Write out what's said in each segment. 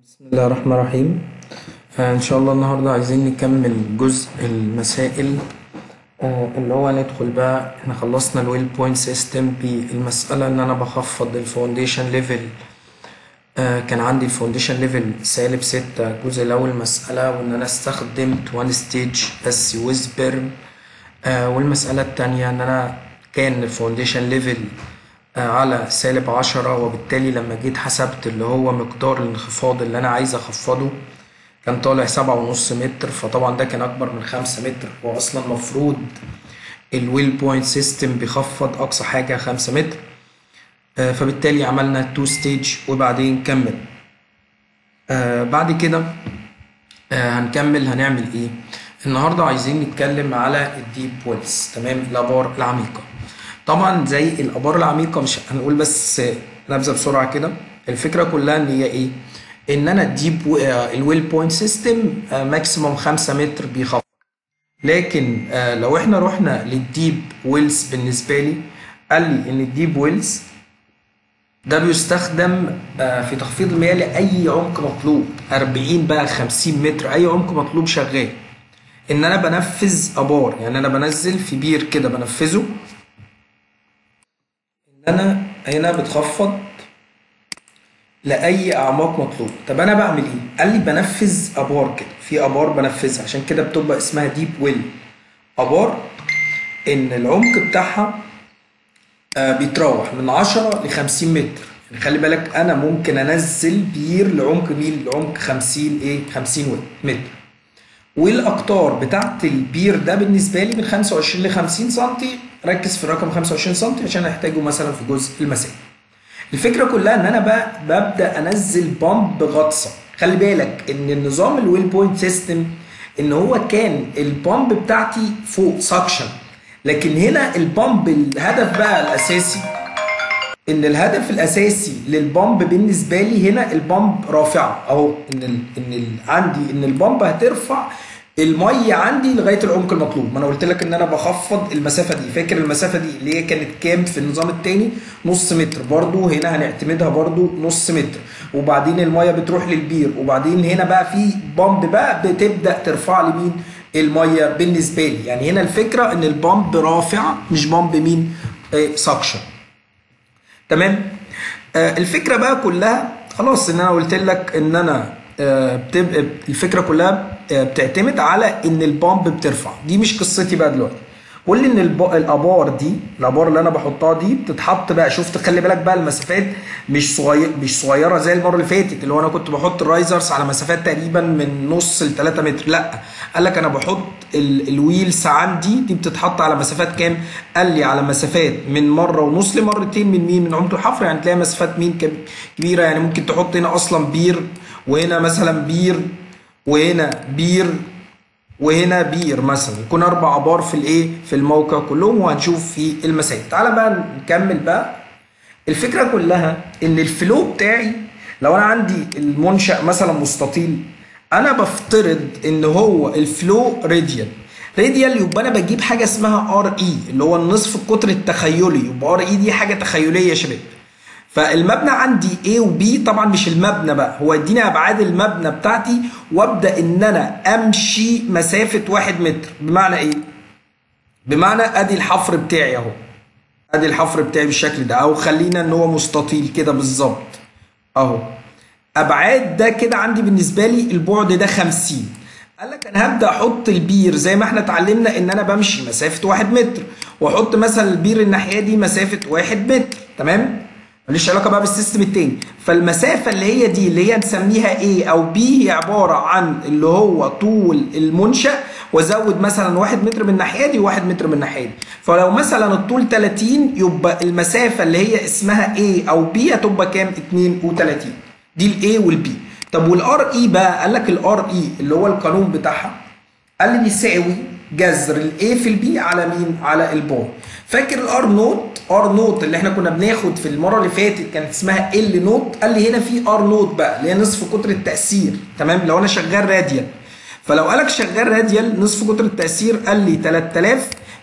بسم الله الرحمن الرحيم آه، ان شاء الله النهارده عايزين نكمل جزء المسائل آه، اللي هو ندخل بقى احنا خلصنا الويل بوينت سيستم بالمسألة ان انا بخفض الفاونديشن ليفل كان عندي الفاونديشن ليفل سالب ستة الجزء الاول مسألة وان انا استخدمت وان ستيج بس ويزبرم والمسألة التانية ان انا كان الفاونديشن ليفل على سالب عشرة وبالتالي لما جيت حسبت اللي هو مقدار الانخفاض اللي أنا عايز أخفضه كان طالع سبعة ونص متر فطبعا ده كان أكبر من خمسة متر هو أصلا مفروض الويل بوينت سيستم بيخفض أقصى حاجة خمسة متر آه، فبالتالي عملنا تو ستيج وبعدين كمل آه، بعد كده آه، هنكمل هنعمل ايه النهارده عايزين نتكلم على الديب ويلز تمام الابار العميقه طبعا زي الابار العميقه مش هنقول بس نبذه بسرعه كده الفكره كلها ان هي ايه ان انا الديب الويل بوينت سيستم ماكسيموم 5 متر بيخفض لكن آه، لو احنا رحنا للديب ويلز بالنسبه لي قال لي ان الديب ويلز ده بيستخدم آه، في تخفيض المياه لأي عمق مطلوب 40 بقى 50 متر أي عمق مطلوب شغال إن أنا بنفذ أبار يعني أنا بنزل في بير كده بنفذه إن أنا هنا بتخفض لأي أعماق مطلوب طب أنا بعمل إيه؟ قال لي بنفذ أبار كده في أبار بنفذها عشان كده بتبقى اسمها ديب ويل أبار إن العمق بتاعها آه، بيتراوح من 10 ل 50 متر يعني خلي بالك انا ممكن انزل بير لعمق مين لعمق 50 ايه 50 متر والاقطار بتاعت البير ده بالنسبه لي من 25 ل 50 سم ركز في الرقم 25 سم عشان احتاجه مثلا في جزء المسائل الفكره كلها ان انا بقى ببدا انزل بامب غطسه خلي بالك ان النظام الويل بوينت سيستم ان هو كان البامب بتاعتي فوق سكشن لكن هنا البامب الهدف بقى الاساسي ان الهدف الاساسي للبامب بالنسبه لي هنا البامب رافعه اهو ان ال ان ال عندي ان البامب هترفع الميه عندي لغايه العمق المطلوب ما انا قلت لك ان انا بخفض المسافه دي فاكر المسافه دي اللي هي كانت كام في النظام الثاني نص متر برضو هنا هنعتمدها برضو نص متر وبعدين الميه بتروح للبير وبعدين هنا بقى في بامب بقى بتبدا ترفع لي مين الميه بالنسبه لي يعني هنا الفكره ان البامب رافع مش بامب مين آه سكشن تمام آه الفكره بقى كلها خلاص ان انا قلت لك ان انا آه بتبقى الفكره كلها آه بتعتمد على ان البامب بترفع دي مش قصتي بقى دلوقتي قول لي ان الب... الابار دي الابار اللي انا بحطها دي بتتحط بقى شفت خلي بالك بقى المسافات مش صغير مش صغيره زي المره اللي فاتت اللي هو انا كنت بحط الرايزرز على مسافات تقريبا من نص ل 3 متر لا قال لك انا بحط ال... الويلز عندي دي بتتحط على مسافات كام قال لي على مسافات من مره ونص لمرتين من مين من عمق الحفر يعني تلاقي مسافات مين كب... كبيره يعني ممكن تحط هنا اصلا بير وهنا مثلا بير وهنا بير وهنا بير مثلا يكون اربع ابار في الايه في الموقع كلهم وهنشوف في المسائل تعالى بقى نكمل بقى الفكره كلها ان الفلو بتاعي لو انا عندي المنشا مثلا مستطيل انا بفترض ان هو الفلو راديال راديال يبقى انا بجيب حاجه اسمها ار اي اللي هو النصف القطر التخيلي يبقى ار اي دي حاجه تخيليه يا شباب فالمبنى عندي A و B طبعا مش المبنى بقى هو يديني ابعاد المبنى بتاعتي وابدا ان انا امشي مسافه واحد متر بمعنى ايه؟ بمعنى ادي الحفر بتاعي اهو ادي الحفر بتاعي بالشكل ده او خلينا ان هو مستطيل كده بالظبط اهو ابعاد ده كده عندي بالنسبه لي البعد ده 50 قال لك انا هبدا احط البير زي ما احنا اتعلمنا ان انا بمشي مسافه واحد متر واحط مثلا البير الناحيه دي مسافه واحد متر تمام؟ ماليش علاقه بقى بالسيستم التاني فالمسافه اللي هي دي اللي هي نسميها A او B هي عباره عن اللي هو طول المنشا وازود مثلا واحد متر من الناحيه دي وواحد متر من الناحيه دي فلو مثلا الطول 30 يبقى المسافه اللي هي اسمها A او B هتبقى كام 32 دي الاي والبي طب والار اي بقى قال لك الار اي اللي هو القانون بتاعها قال لي بيساوي جذر الاي في البي على مين على البار فاكر الار نوت ار نوت اللي احنا كنا بناخد في المره اللي فاتت كانت اسمها ال نوت قال لي هنا في ار نوت بقى اللي هي نصف قطر التاثير تمام لو انا شغال راديال فلو قالك شغال راديال نصف قطر التاثير قال لي 3000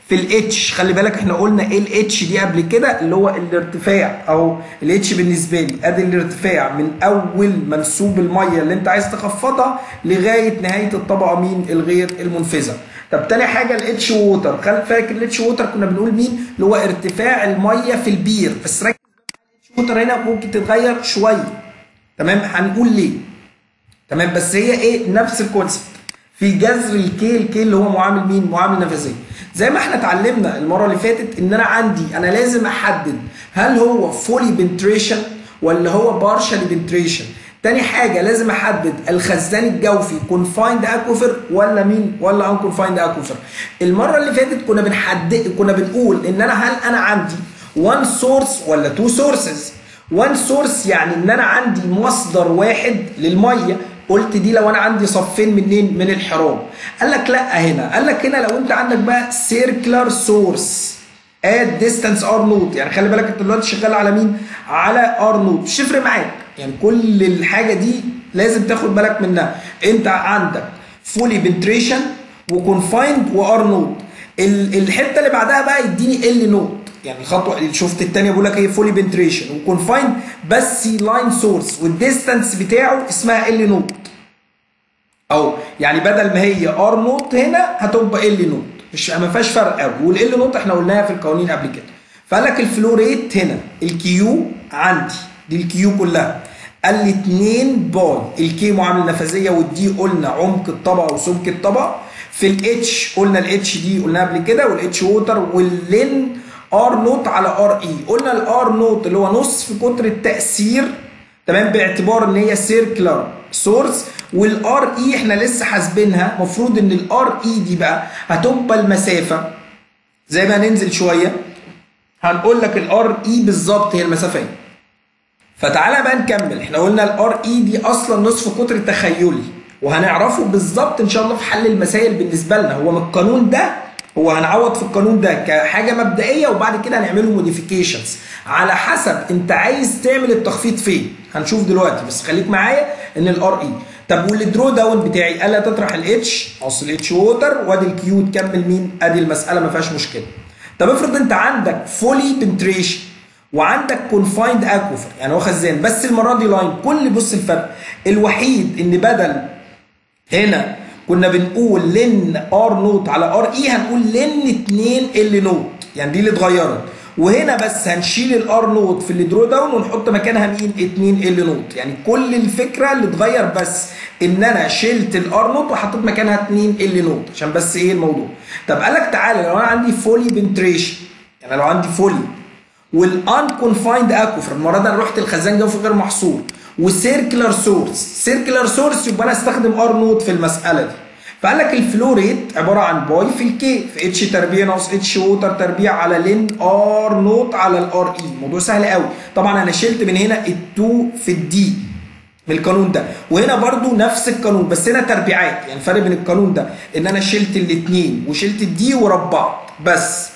في الاتش خلي بالك احنا قلنا ايه الاتش دي قبل كده اللي هو الارتفاع او الاتش بالنسبه لي ادي الارتفاع من اول منسوب الميه اللي انت عايز تخفضها لغايه نهايه الطبقه مين الغير المنفذه طب تاني حاجه الاتش ووتر خلي فاكر الاتش ووتر كنا بنقول مين اللي هو ارتفاع الميه في البير بس ركز الاتش ووتر هنا ممكن تتغير شويه تمام هنقول ليه تمام بس هي ايه نفس الكونسبت في جذر الكي الكي اللي هو معامل مين معامل نفسيه زي ما احنا اتعلمنا المره اللي فاتت ان انا عندي انا لازم احدد هل هو فولي بنتريشن ولا هو بارشالي بنتريشن تاني حاجة لازم احدد الخزان الجوفي كونفايند اكوفر ولا مين ولا ان كونفايند اكوفر المرة اللي فاتت كنا بنحدد كنا بنقول ان انا هل انا عندي وان سورس ولا تو سورسز وان سورس يعني ان انا عندي مصدر واحد للميه قلت دي لو انا عندي صفين منين من الحرام قال لك لا هنا قال لك هنا لو انت عندك بقى سيركلر سورس ات ديستانس ار نوت يعني خلي بالك انت دلوقتي شغال على مين على ار نوت مش هتفرق معاك يعني كل الحاجه دي لازم تاخد بالك منها انت عندك فولي بنتريشن وكونفايند وار نوت الحته اللي بعدها بقى يديني ال نوت يعني الخطوه اللي شفت الثانيه بقول لك ايه فولي بنتريشن وكونفايند بس لاين سورس والديستانس بتاعه اسمها ال نوت او يعني بدل ما هي ار نوت هنا هتبقى ال نوت مش ما فيهاش فرق قوي والال نوت احنا قلناها في القوانين قبل كده فقال لك الفلو ريت هنا الكيو عندي دي الكيو كلها قال لي 2 باي الكي معامله نفاذيه والدي قلنا عمق الطبقه وسمك الطبقه في الاتش قلنا الاتش دي قلناها قبل كده والاتش ووتر واللين ار نوت على ار اي قلنا الار نوت اللي هو نصف قطر التاثير تمام باعتبار ان هي سيركلر سورس والار اي احنا لسه حاسبينها المفروض ان الار اي دي بقى هتبقى المسافه زي ما هننزل شويه هنقول لك الار اي بالظبط هي المسافه ايه فتعالى بقى نكمل احنا قلنا الار اي دي اصلا نصف قطر تخيلي وهنعرفه بالظبط ان شاء الله في حل المسائل بالنسبه لنا هو من القانون ده هو هنعوض في القانون ده كحاجه مبدئيه وبعد كده هنعمله موديفيكيشنز على حسب انت عايز تعمل التخفيض فين هنشوف دلوقتي بس خليك معايا ان الار اي طب والدرو داون بتاعي قال تطرح الاتش نص الاتش ووتر وادي الكيو تكمل مين ادي المساله ما فيهاش مشكله طب افرض انت عندك فولي بنتريشن وعندك كونفايند اكوفر يعني هو خزان بس المره دي لاين كل بص الفرق الوحيد ان بدل هنا كنا بنقول لن ار نوت على ار اي هنقول لن 2 ال نوت يعني دي اللي اتغيرت وهنا بس هنشيل الار نوت في الدرو داون ونحط مكانها مين 2 ال نوت يعني كل الفكره اللي اتغير بس ان انا شلت الار نوت وحطيت مكانها 2 ال نوت عشان بس ايه الموضوع طب قال لك تعالى لو انا عندي فولي بنتريشن يعني لو عندي فولي والان كونفايند اكوفر المره دي انا رحت الخزان جوفي غير محصور وسيركلر سورس سيركلر سورس يبقى انا استخدم ار نوت في المساله دي فقال لك الفلو ريت عباره عن باي في الكي في اتش تربيع ناقص اتش ووتر تربيع على لين ار نوت على الار اي موضوع سهل قوي طبعا انا شلت من هنا ال2 في الدي من القانون ده وهنا برضو نفس القانون بس هنا تربيعات يعني الفرق بين القانون ده ان انا شلت الاثنين وشلت الدي وربعت بس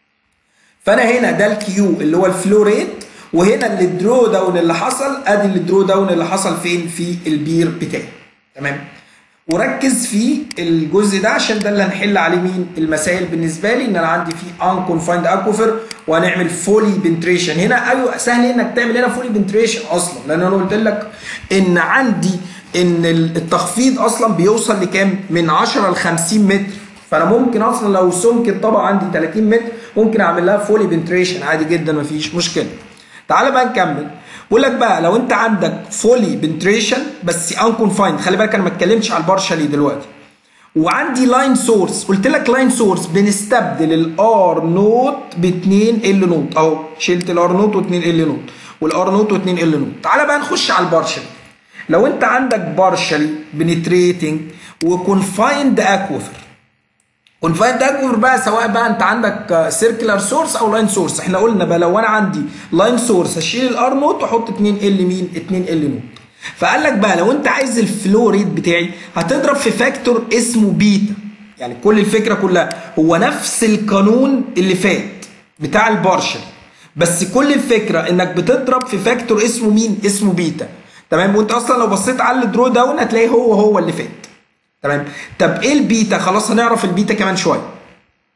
فانا هنا ده الكيو اللي هو الفلو ريت وهنا اللي الدرو داون اللي حصل ادي الدرو داون اللي حصل فين في البير بتاعي تمام وركز في الجزء ده عشان ده اللي هنحل عليه مين المسائل بالنسبه لي ان انا عندي فيه ان كونفايند اكوفر وهنعمل فولي بنتريشن هنا ايوه سهل انك تعمل هنا فولي بنتريشن اصلا لان انا قلت لك ان عندي ان التخفيض اصلا بيوصل لكام من 10 ل 50 متر فانا ممكن اصلا لو سمك الطبقه عندي 30 متر ممكن اعمل لها فولي بنتريشن عادي جدا مفيش مشكله تعال بقى نكمل بقول لك بقى لو انت عندك فولي بنتريشن بس ان كونفايند خلي بالك انا ما اتكلمتش على البارشالي دلوقتي وعندي لاين سورس قلت لك لاين سورس بنستبدل الار نوت ب 2 ال نوت اهو شلت الار نوت و2 ال نوت والار نوت و2 ال نوت تعالى بقى نخش على البارشالي لو انت عندك بارشالي بنتريتنج وكونفايند اكوفر كونفايند اكوفر بقى سواء بقى انت عندك سيركلر سورس او لاين سورس احنا قلنا بقى لو انا عندي لاين سورس هشيل الار نوت واحط 2 ال مين 2 ال نوت فقال لك بقى لو انت عايز الفلو ريت بتاعي هتضرب في فاكتور اسمه بيتا يعني كل الفكره كلها هو نفس القانون اللي فات بتاع البارشل بس كل الفكره انك بتضرب في فاكتور اسمه مين اسمه بيتا تمام وانت اصلا لو بصيت على الدرو داون هتلاقي هو هو اللي فات تمام طب ايه البيتا خلاص هنعرف البيتا كمان شويه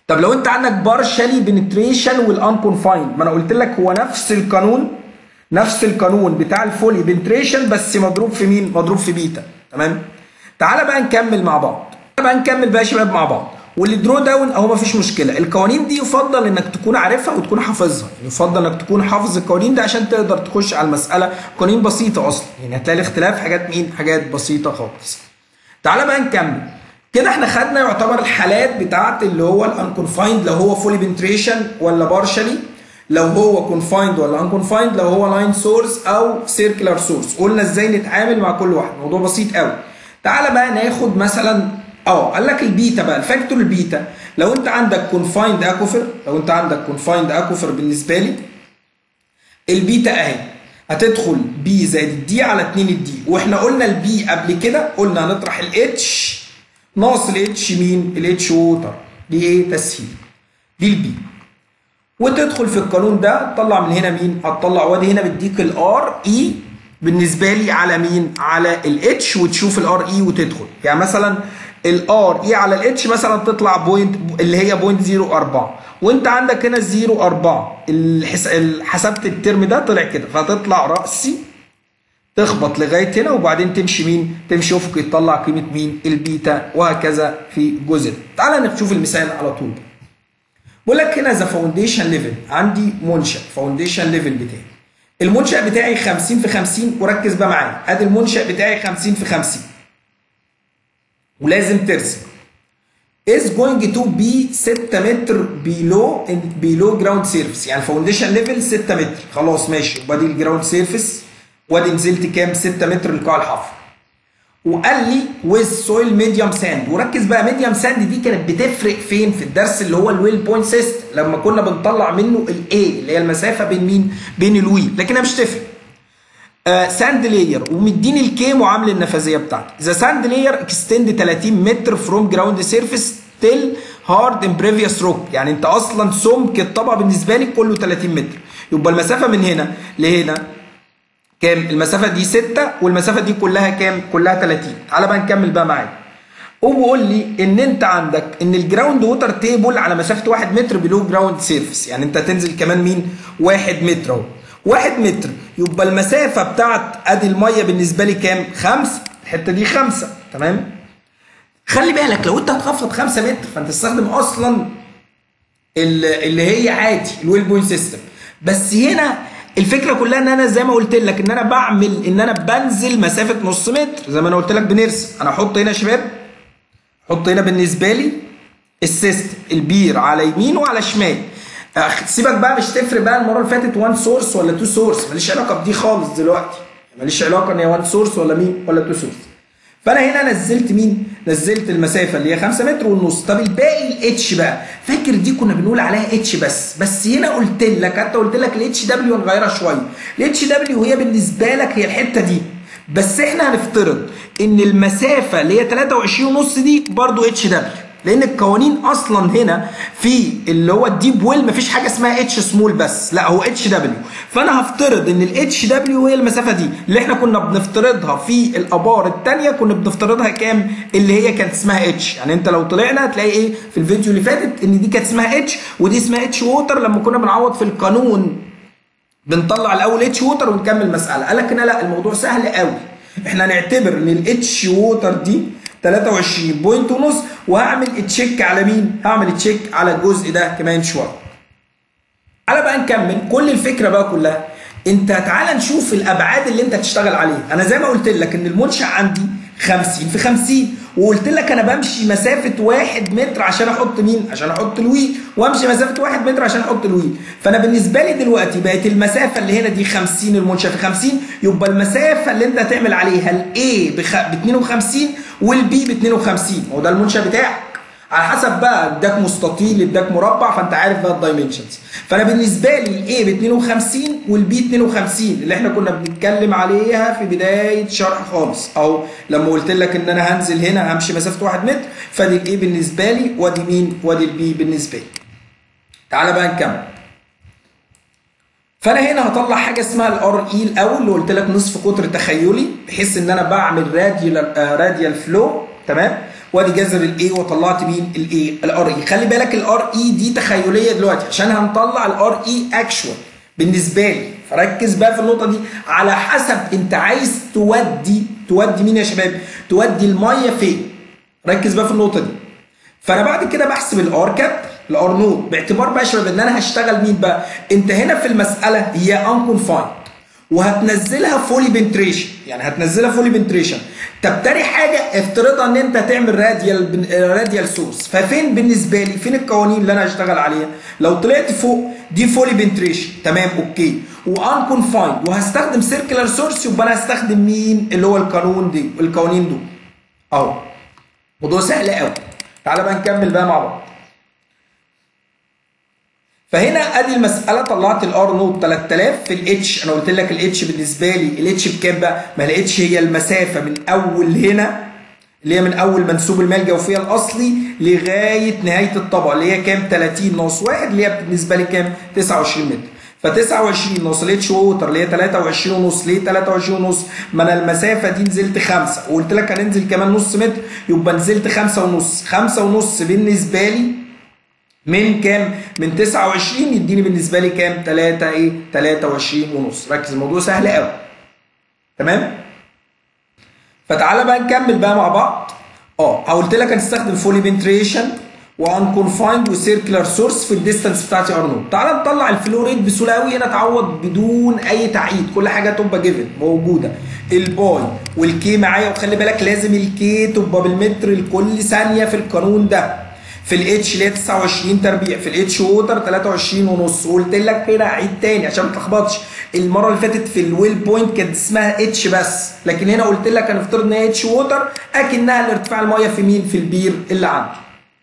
طب لو انت عندك بارشالي بنتريشن والانكونفايند ما انا قلت لك هو نفس القانون نفس القانون بتاع الفولي بنتريشن بس مضروب في مين مضروب في بيتا تمام تعالى بقى نكمل مع بعض تعالى بقى نكمل بقى يا شباب مع بعض والدرو داون اهو مفيش مشكله القوانين دي يفضل انك تكون عارفها وتكون حافظها يعني يفضل انك تكون حافظ القوانين دي عشان تقدر تخش على المساله قوانين بسيطه اصلا يعني هتلاقي الاختلاف حاجات مين حاجات بسيطه خالص تعالى بقى نكمل كده احنا خدنا يعتبر الحالات بتاعت اللي هو الانكونفايند لو هو فولي بنتريشن ولا بارشالي لو هو كونفايند ولا انكونفايند لو هو لاين سورس او سيركلر سورس قلنا ازاي نتعامل مع كل واحد موضوع بسيط قوي تعالى بقى ناخد مثلا اه قال لك البيتا بقى الفاكتور البيتا لو انت عندك كونفايند اكوفر لو انت عندك كونفايند اكوفر بالنسبه لي البيتا اهي هتدخل بي زائد الدي على 2 الدي واحنا قلنا البي قبل كده قلنا هنطرح الاتش ناقص الاتش مين الاتش ووتر دي ايه تسهيل دي البي وتدخل في القانون ده تطلع من هنا مين هتطلع وادي هنا بيديك الار اي بالنسبه لي على مين على الاتش وتشوف الار اي وتدخل يعني مثلا الار اي على الاتش مثلا تطلع بوينت اللي هي بوينت 04 وانت عندك هنا 04 الحس... حسبت الترم ده طلع كده فتطلع راسي تخبط لغايه هنا وبعدين تمشي مين تمشي افقي تطلع قيمه مين البيتا وهكذا في الجزء ده تعال نشوف المثال على طول بقول لك هنا ذا فاونديشن ليفل عندي منشا فاونديشن ليفل بتاعي المنشا بتاعي 50 في 50 وركز بقى معايا ادي المنشا بتاعي 50 في 50 ولازم ترسم is going to be 6 متر below below ground surface يعني الفاونديشن ليفل 6 متر خلاص ماشي وادي الجراوند سيرفيس وادي نزلت كام 6 متر لقاع الحفر وقال لي with soil medium sand وركز بقى ميديوم ساند دي كانت بتفرق فين في الدرس اللي هو الويل بوينت سيستم لما كنا بنطلع منه الاي اللي هي المسافه بين مين بين الويل لكنها مش تفرق ساند لاير ومديني الكي معامل النفاذيه بتاعتي ذا ساند لاير اكستند 30 متر فروم جراوند سيرفيس تيل هارد امبريفيوس روك يعني انت اصلا سمك الطبقه بالنسبه لي كله 30 متر يبقى المسافه من هنا لهنا كام المسافه دي 6 والمسافه دي كلها كام كلها 30 تعالى بقى نكمل بقى معايا وبيقول لي ان انت عندك ان الجراوند ووتر تيبل على مسافه 1 متر بلو جراوند سيرفيس يعني انت هتنزل كمان مين 1 متر اهو 1 متر يبقى المسافه بتاعت ادي الميه بالنسبه لي كام 5 الحته دي 5 تمام خلي بالك لو انت هتخفض 5 متر فانت تستخدم اصلا اللي هي عادي الويل بوينت سيستم بس هنا الفكره كلها ان انا زي ما قلت لك ان انا بعمل ان انا بنزل مسافه نص متر زي ما انا قلت لك بنرسم انا احط هنا يا شباب احط هنا بالنسبه لي السيستم البير على يمين وعلى شمال سيبك بقى مش تفرق بقى المره اللي فاتت 1 سورس ولا 2 سورس ماليش علاقه بدي خالص دلوقتي ماليش علاقه ان هي 1 سورس ولا مين ولا 2 سورس فانا هنا نزلت مين نزلت المسافه اللي هي 5 متر والنص طب الباقي الاتش بقى فاكر دي كنا بنقول عليها اتش بس بس هنا قلت لك انت قلت لك الاتش دبليو نغيرها شويه الاتش دبليو هي بالنسبه لك هي الحته دي بس احنا هنفترض ان المسافه اللي هي 23 ونص دي برضو اتش دبليو لان القوانين اصلا هنا في اللي هو الديب ويل مفيش حاجه اسمها اتش سمول بس لا هو اتش دبليو فانا هفترض ان الاتش دبليو هي المسافه دي اللي احنا كنا بنفترضها في الابار الثانيه كنا بنفترضها كام اللي هي كانت اسمها اتش يعني انت لو طلعنا هتلاقي ايه في الفيديو اللي فاتت ان دي كانت اسمها اتش ودي اسمها اتش ووتر لما كنا بنعوض في القانون بنطلع الاول اتش ووتر ونكمل مساله قال لك هنا لا الموضوع سهل قوي احنا هنعتبر ان الاتش ووتر دي 23 بوينت ونص وهعمل تشيك على مين؟ هعمل تشيك على الجزء ده كمان شويه. تعالى بقى نكمل كل الفكره بقى كلها انت تعالى نشوف الابعاد اللي انت هتشتغل عليها، انا زي ما قلت لك ان المنشا عندي 50 في 50 وقلت لك انا بمشي مسافه 1 متر عشان احط مين؟ عشان احط الويل وامشي مسافه 1 متر عشان احط الويل، فانا بالنسبه لي دلوقتي بقت المسافه اللي هنا دي 50 المنشا في 50 يبقى المسافه اللي انت هتعمل عليها الاي ب 52 والبي ب 52 هو ده المنشا بتاعك على حسب بقى اداك مستطيل اداك مربع فانت عارف بقى الدايمنشنز فانا بالنسبه لي الاي ب 52 والبي 52 اللي احنا كنا بنتكلم عليها في بدايه شرح خالص او لما قلت لك ان انا هنزل هنا همشي مسافه 1 متر فدي الاي بالنسبه لي وادي مين وادي البي بالنسبه لي تعالى بقى نكمل فانا هنا هطلع حاجه اسمها الار اي الاول اللي قلت لك نصف قطر تخيلي بحيث ان انا بعمل راديال راديال فلو تمام وادي جذر الاي وطلعت مين الاي الار اي خلي بالك الار اي دي تخيليه دلوقتي عشان هنطلع الار اي اكشوال بالنسبه لي فركز بقى في النقطه دي على حسب انت عايز تودي تودي مين يا شباب تودي الميه فين ركز بقى في النقطه دي فانا بعد كده بحسب الار كاب الار نوت باعتبار بقى يا شباب ان انا هشتغل مين بقى انت هنا في المساله هي انكونفايند وهتنزلها فولي بنتريشن يعني هتنزلها فولي بنتريشن طب تاني حاجه افترضها ان انت هتعمل راديال راديال سورس ففين بالنسبه لي فين القوانين اللي انا هشتغل عليها لو طلعت فوق دي فولي بنتريشن تمام اوكي وان كونفايند وهستخدم سيركلر سورس يبقى انا هستخدم مين اللي هو القانون دي القوانين دول اهو موضوع سهل قوي تعالى بقى نكمل بقى مع بعض فهنا ادي المساله طلعت الار نوت 3000 في الاتش انا قلت لك الاتش بالنسبه لي الاتش بكام بقى؟ ما الاتش هي المسافه من اول هنا اللي هي من اول منسوب المياه الجوفيه الاصلي لغايه نهايه الطبقه اللي هي كام 30 ناقص 1 اللي هي بالنسبه لي كام 29 متر ف 29 ناقص الاتش ووتر اللي هي 23 ونص ليه 23 ونص؟ ما انا المسافه دي نزلت 5 وقلت لك هننزل كمان نص متر يبقى نزلت 5 ونص 5 ونص بالنسبه لي من كام؟ من 29 يديني بالنسبه لي كام؟ 3 ايه؟ 23 ونص ركز الموضوع سهل قوي تمام؟ فتعالى بقى نكمل بقى مع بعض اه قلت لك هنستخدم فولي بنتريشن وان كونفايند وسيركلر سورس في الديستانس بتاعتي ار نوت تعالى نطلع الفلو ريت بسهوله قوي هنا تعوض بدون اي تعقيد كل حاجه تبقى جيفن موجوده الباي والكي معايا وخلي بالك لازم الكي تبقى بالمتر لكل ثانيه في القانون ده في الاتش اللي هي 29 تربيع في الاتش ووتر 23 ونص وقلت لك هنا عيد تاني عشان ما تلخبطش المره اللي فاتت في الويل بوينت كانت اسمها اتش بس لكن هنا قلت لك هنفترض ان هي اتش ووتر اكنها الارتفاع الميه في مين في البير اللي عندي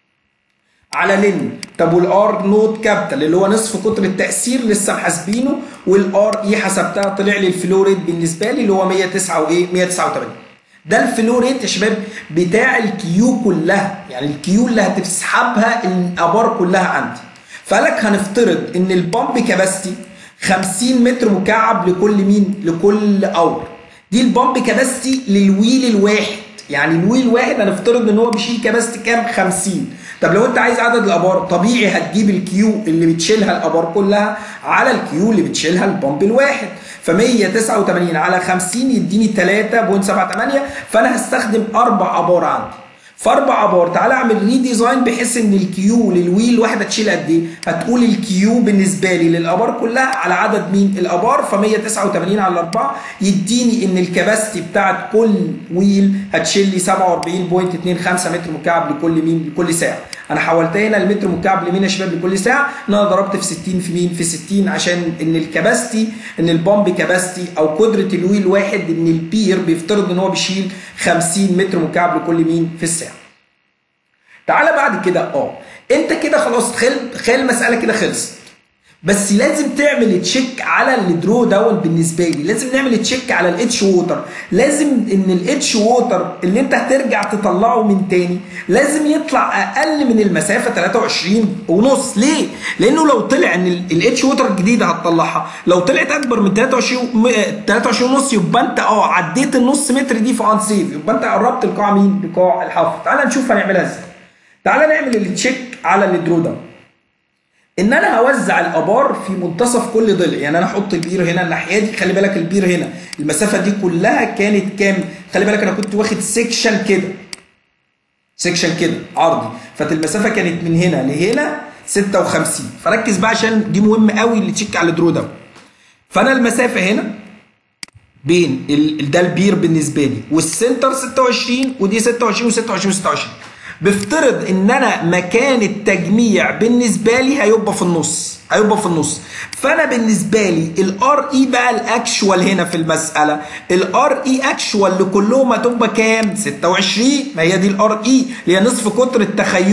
على لن طب والار نوت كابيتال اللي هو نصف قطر التاثير لسه محاسبينه والار اي حسبتها طلع لي الفلو ريت بالنسبه لي اللي هو 109 وايه 189 ده الفلو ريت يا شباب بتاع الكيو كلها يعني الكيو اللي هتسحبها الابار كلها عندي فقال لك هنفترض ان البامب كاباستي 50 متر مكعب لكل مين لكل اور دي البامب كاباستي للويل الواحد يعني الويل الواحد هنفترض ان هو بيشيل كاباستي كام 50 طب لو انت عايز عدد الابار طبيعي هتجيب الكيو اللي بتشيلها الابار كلها على الكيو اللي بتشيلها البامب الواحد ف 189 على 50 يديني 3.78 فانا هستخدم اربع ابار عندي فاربع ابار تعالى اعمل ريديزاين بحيث ان الكيو للويل واحد هتشيل قد ايه؟ هتقول الكيو بالنسبه لي للابار كلها على عدد مين؟ الابار ف 189 على 4 يديني ان الكباستي بتاعت كل ويل هتشيل لي 47.25 متر مكعب لكل مين؟ لكل ساعه. انا حولتها هنا المتر مكعب لمين يا شباب لكل ساعه؟ ان انا ضربت في 60 في مين؟ في 60 عشان ان الكباستي ان البامب كباستي او قدره الويل واحد ان البير بيفترض ان هو بيشيل 50 متر مكعب لكل مين؟ في الساعه. تعالى بعد كده اه انت كده خلاص تخيل تخيل المساله كده خلصت بس لازم تعمل تشيك على الدرو داون بالنسبه لي لازم نعمل تشيك على الاتش ووتر لازم ان الاتش ووتر اللي انت هترجع تطلعه من تاني لازم يطلع اقل من المسافه 23 ونص ليه لانه لو طلع ان الاتش ووتر الجديده هتطلعها لو طلعت اكبر من 23 23 ونص يبقى انت اه عديت النص متر دي في ان سيف يبقى انت قربت لقاع مين لقاع الحفر تعال نشوف هنعملها ازاي تعال نعمل التشيك على الدرو داون ان انا هوزع الابار في منتصف كل ضلع يعني انا احط البير هنا الناحيه دي خلي بالك البير هنا المسافه دي كلها كانت كام خلي بالك انا كنت واخد سيكشن كده سيكشن كده عرضي فالمسافه كانت من هنا لهنا 56 فركز بقى عشان دي مهم قوي اللي تشيك على الدرو داون فانا المسافه هنا بين ده البير بالنسبه لي والسنتر 26 ودي 26 و26 و26 بفترض ان انا مكان التجميع بالنسبه لي هيبقى في النص هيبقى في النص فانا بالنسبه لي الار اي بقى الاكشوال هنا في المساله الار اي اكشوال لكلهم هتبقى كام 26 ما هي دي الار اي اللي هي نصف قطر التخيلي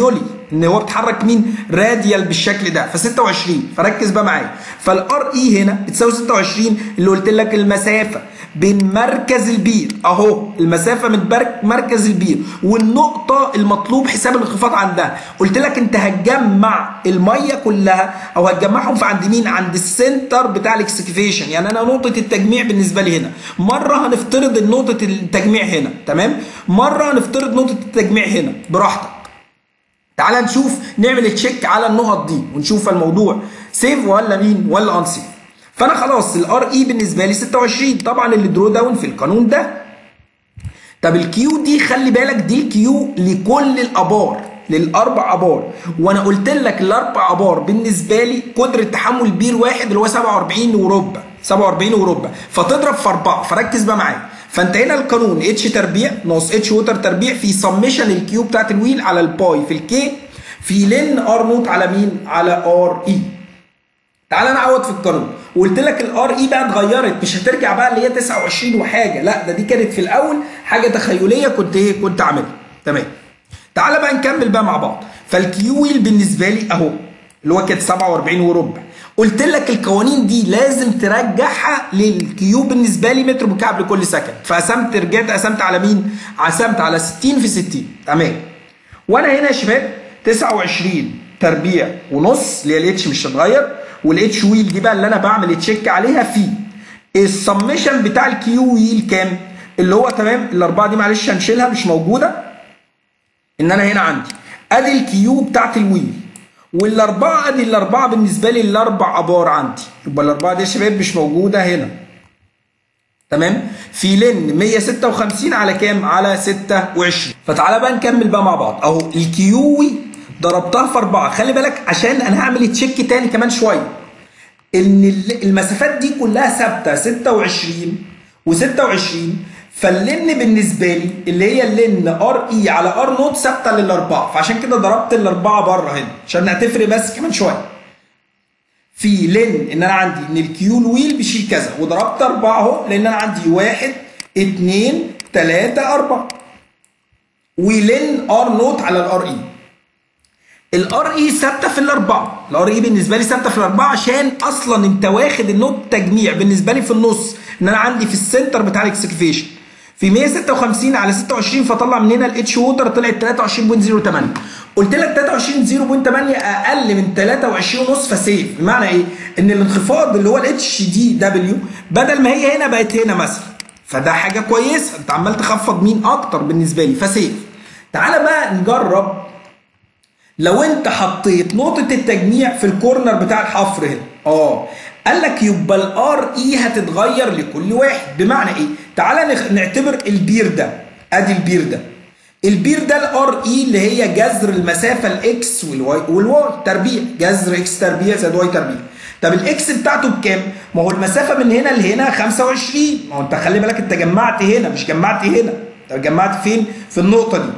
ان هو بيتحرك مين راديال بالشكل ده ف 26 فركز بقى معايا فالار اي هنا بتساوي 26 اللي قلت لك المسافه بين مركز البير اهو المسافه من مركز البير والنقطه المطلوب حساب الانخفاض عندها قلت لك انت هتجمع الميه كلها او هتجمعهم في عند مين عند السنتر بتاع الاكسكيفيشن يعني انا نقطه التجميع بالنسبه لي هنا مره هنفترض نقطه التجميع هنا تمام مره هنفترض نقطه التجميع هنا براحتك تعال نشوف نعمل تشيك على النقط دي ونشوف الموضوع سيف ولا مين ولا انسيف فانا خلاص الار اي بالنسبه لي 26 طبعا اللي درو داون في القانون ده طب الكيو دي خلي بالك دي كيو لكل الابار للاربع ابار وانا قلت لك الاربع ابار بالنسبه لي قدره تحمل بير واحد اللي هو 47 وربع 47 وربع فتضرب في اربعه فركز بقى معايا فانت هنا القانون اتش تربيع ناقص اتش ووتر تربيع في سمشن الكيو بتاعت الويل على الباي في الكي في لن ار نوت على مين؟ على ار اي تعال نعوض في القانون وقلت لك الار اي بقى اتغيرت مش هترجع بقى اللي هي 29 وحاجه لا ده دي كانت في الاول حاجه تخيليه كنت ايه كنت عاملها تمام تعال بقى نكمل بقى مع بعض فالكيو ويل بالنسبه لي اهو اللي هو كانت 47 وربع قلت لك القوانين دي لازم ترجعها للكيو بالنسبه لي متر مكعب لكل سكند فقسمت رجعت قسمت على مين؟ قسمت على 60 في 60 تمام وانا هنا يا شباب 29 تربيع ونص اللي هي الاتش مش هتتغير والاتش ويل دي بقى اللي انا بعمل تشيك عليها في السمشن بتاع الكيو ويل كام؟ اللي هو تمام الاربعه دي معلش هنشيلها مش موجوده ان انا هنا عندي ادي الكيو بتاعت الويل والاربعه ادي الاربعه بالنسبه لي الاربع ابار عندي يبقى الاربعه دي يا شباب مش موجوده هنا تمام في لن 156 على كام على 26 فتعالى بقى نكمل بقى مع بعض اهو الكيوي ضربتها في اربعه خلي بالك عشان انا هعمل تشيك تاني كمان شويه ان المسافات دي كلها ثابته 26 و26 فاللن بالنسبه لي اللي هي اللن ار اي على ار نوت ثابته للاربعه فعشان كده ضربت الاربعه بره هنا عشان هتفرق بس كمان شويه في لن ان انا عندي ان الكيو الويل بيشيل كذا وضربت اربعه اهو لان انا عندي واحد اثنين ثلاثه اربعه ولن ار نوت على الار اي الار اي ثابته في الاربعه الار اي بالنسبه لي ثابته في الاربعه عشان اصلا انت واخد النوت تجميع بالنسبه لي في النص ان انا عندي في السنتر بتاع الاكسكفيشن في 156 على 26 فطلع من هنا الاتش ووتر طلعت 23.08 قلت لك 23.08 اقل من 23 ونص فسيف بمعنى ايه؟ ان الانخفاض اللي هو الاتش دي دبليو بدل ما هي هنا بقت هنا مثلا فده حاجه كويسه انت عمال تخفض مين اكتر بالنسبه لي فسيف تعالى بقى نجرب لو انت حطيت نقطه التجميع في الكورنر بتاع الحفر هنا اه قال لك يبقى الار اي هتتغير لكل واحد بمعنى ايه تعالى نعتبر البير ده ادي البير ده البير ده الار اي اللي هي جذر المسافه الاكس والواي والواي تربيع جذر اكس تربيع زائد واي تربيع طب الاكس بتاعته بكام؟ ما هو المسافه من هنا لهنا 25 ما هو انت خلي بالك انت جمعت هنا مش جمعت هنا انت جمعت فين؟ في النقطه دي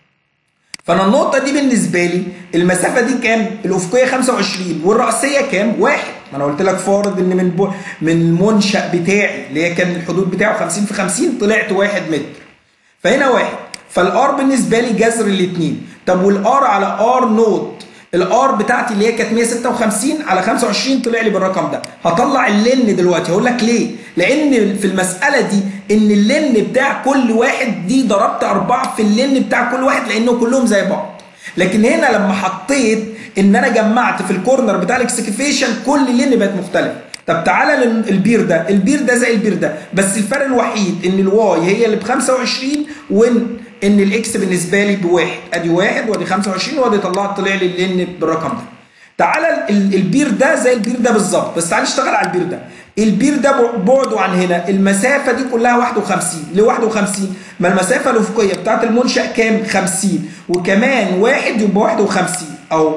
فانا النقطه دي بالنسبه لي المسافه دي كام؟ الافقيه 25 والراسيه كام؟ واحد ما انا قلت لك فارض ان من بو من المنشا بتاعي اللي هي كان الحدود بتاعه 50 في 50 طلعت 1 متر فهنا واحد فالار بالنسبه لي جذر الاثنين طب والار على ار نوت الار بتاعتي اللي هي كانت 156 على 25 طلع لي بالرقم ده هطلع اللن دلوقتي هقول لك ليه لان في المساله دي ان اللن بتاع كل واحد دي ضربت أربعة في اللن بتاع كل واحد لانه كلهم زي بعض لكن هنا لما حطيت ان انا جمعت في الكورنر بتاع الاكسكيفيشن كل اللن بقت مختلفه طب تعالى للبير ده البير ده زي البير ده بس الفرق الوحيد ان الواي هي اللي ب 25 وان ان الاكس بالنسبه لي بواحد ادي واحد وادي 25 وادي طلعت طلع لي اللن بالرقم ده تعالى البير ده زي البير ده بالظبط بس تعالى نشتغل على البير ده البير ده بعده عن هنا المسافه دي كلها 51 ليه 51 ما المسافه الافقيه بتاعت المنشا كام 50 وكمان واحد يبقى 51 او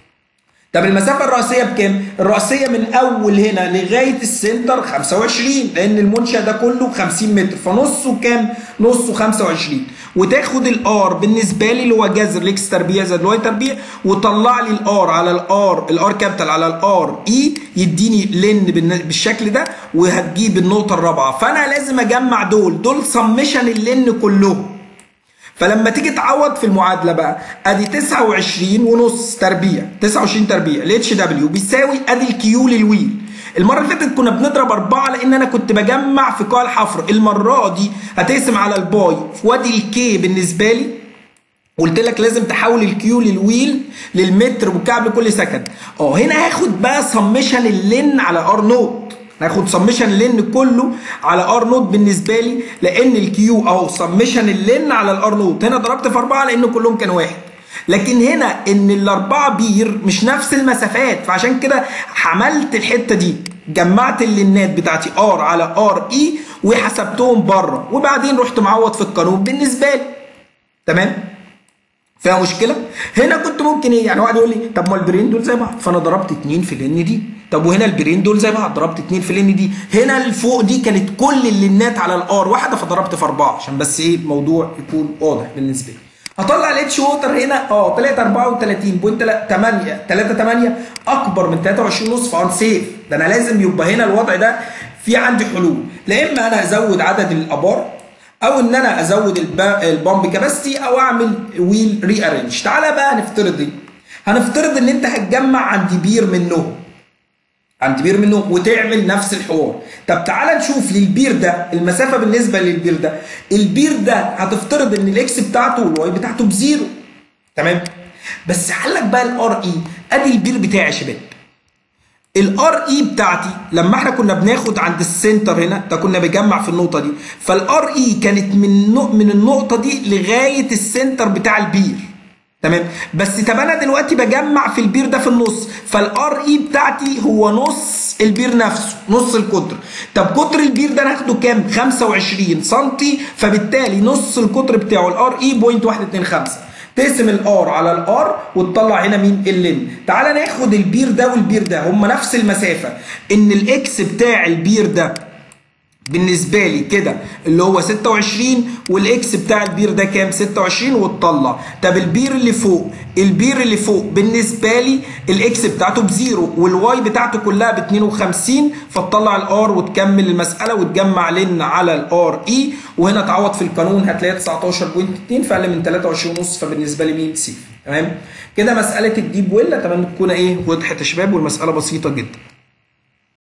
طب المسافة الرئيسية بكام؟ الرئيسية من أول هنا لغاية السنتر 25 لأن المنشأ ده كله 50 متر فنصه كام؟ نصه 25 وتاخد الار بالنسبة لي اللي هو جذر الاكس تربيع زائد الواي تربيع وطلع لي الار على الار الار كابيتال على الار اي يديني لن بالشكل ده وهتجيب النقطة الرابعة فأنا لازم أجمع دول دول سمشن اللن كلهم فلما تيجي تعوض في المعادله بقى ادي 29 ونص تربيع 29 تربيع الاتش دبليو بيساوي ادي الكيو للويل المره اللي فاتت كنا بنضرب أربعة لان انا كنت بجمع في قاع الحفر المره دي هتقسم على الباي وادي الكي بالنسبه لي قلت لك لازم تحول الكيو للويل للمتر مكعب لكل سكند اه هنا هاخد بقى سمشن اللين على ار نوت هاخد سمشن اللين كله على ار نوت بالنسبه لي لان الكيو اهو سمشن اللين على الار نوت هنا ضربت في اربعه لان كلهم كانوا واحد لكن هنا ان الاربعه بير مش نفس المسافات فعشان كده عملت الحته دي جمعت اللينات بتاعتي ار على ار اي وحسبتهم بره وبعدين رحت معوض في القانون بالنسبه لي تمام فيها مشكله هنا كنت ممكن ايه يعني واحد يقول لي طب ما البرين دول زي بعض فانا ضربت اتنين في الان دي طب وهنا البرين دول زي بعض ضربت اتنين في الان دي هنا اللي فوق دي كانت كل اللينات على الار واحده فضربت في اربعه عشان بس ايه الموضوع يكون واضح بالنسبه لي هطلع الاتش ووتر هنا اه طلعت 34 بوينت 8 3 8 اكبر من 23 ونص فان سيف ده انا لازم يبقى هنا الوضع ده في عندي حلول لا اما انا ازود عدد الابار او ان انا ازود البامب كاباسيتي او اعمل ويل ري ارينج تعالى بقى نفترض ايه هنفترض ان انت هتجمع عند بير منهم عند بير منهم وتعمل نفس الحوار طب تعالى نشوف للبير ده المسافه بالنسبه للبير ده البير ده هتفترض ان الاكس بتاعته والواي بتاعته بزيرو تمام بس حلك بقى الار اي ادي البير بتاعي يا شباب الار اي بتاعتي لما احنا كنا بناخد عند السنتر هنا ده كنا بنجمع في النقطه دي فالار اي كانت من من النقطه دي لغايه السنتر بتاع البير تمام بس طب انا دلوقتي بجمع في البير ده في النص فالار اي بتاعتي هو نص البير نفسه نص القطر طب قطر البير ده ناخده كام 25 سم فبالتالي نص القطر بتاعه الار اي 0.125 تقسم الار على الار وتطلع هنا مين اللين تعال ناخد البير ده والبير ده هم نفس المسافه ان الاكس بتاع البير ده بالنسبه لي كده اللي هو 26 والاكس بتاع البير ده كام 26 وتطلع طب البير اللي فوق البير اللي فوق بالنسبه لي الاكس بتاعته بزيرو والواي بتاعته كلها ب 52 فتطلع الار وتكمل المساله وتجمع لن على الار اي وهنا تعوض في القانون هتلاقي 19.2 فاقل من 23 ونص فبالنسبه لي مين سي تمام كده مساله الديب ويل اتمنى تكون ايه وضحت يا شباب والمساله بسيطه جدا